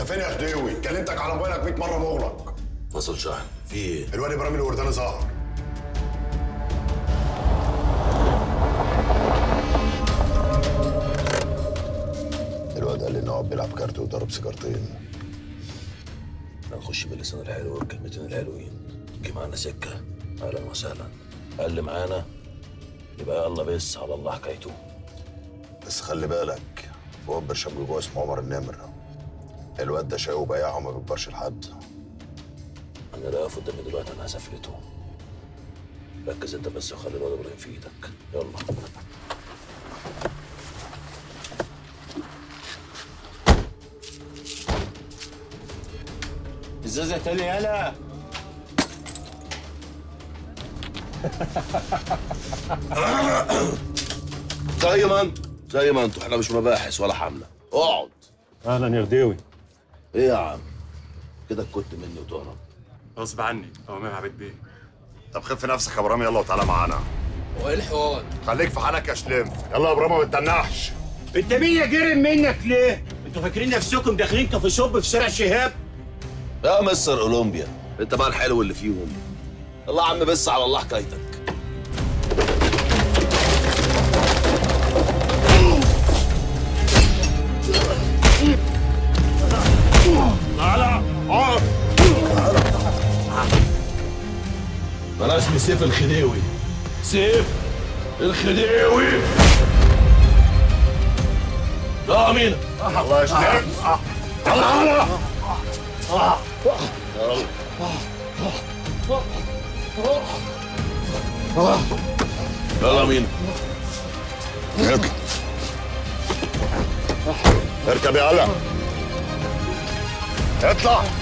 انت فين يا خديوي كلمتك على موبايلك 100 مره مغلق فصل شحن في ايه؟ الواد ابراهيم الورداني ظهر الواد قال لي ان هو بيلعب كارت وضرب سيجارتين هنخش باللسان الحلو والكلمتين الحلوين جه معانا سكه اهلا وسهلا قال لي معانا يبقى يلا بس على الله حكايته بس خلي بالك فوق برشام جوه اسمه عمر النمر الواد ده شقي وبياع وما بيكبرش لحد انا لا واقف قدامي دلوقتي انا هسفلته ركز انت بس وخلي الواد ابراهيم في ايدك يلا ازازه تاني يالا زي ما انت زي ما انتوا احنا مش مباحث ولا حمله اقعد اهلا يا غديوي ايه يا عم كده كنت مني وتهرب غصب عني اوامر عبيد بيه طب خف نفسك يا ابراهيم يلا وتعالى معانا هو ايه الحوار؟ خليك في حالك يا شلم يلا يا ابراهيم ما تتنحش انت مين يا جرم منك ليه؟ انتوا فاكرين نفسكم داخلين كافي شوب في شارع شهاب؟ يا مستر اولمبيا انت بقى الحلو اللي فيهم يلا يا عم بس على الله حكايتك انا اسمي سيف الخديوي سيف الخديوي لا امين الله يا شلم يلا امين اركب اركب يا هلا اطلع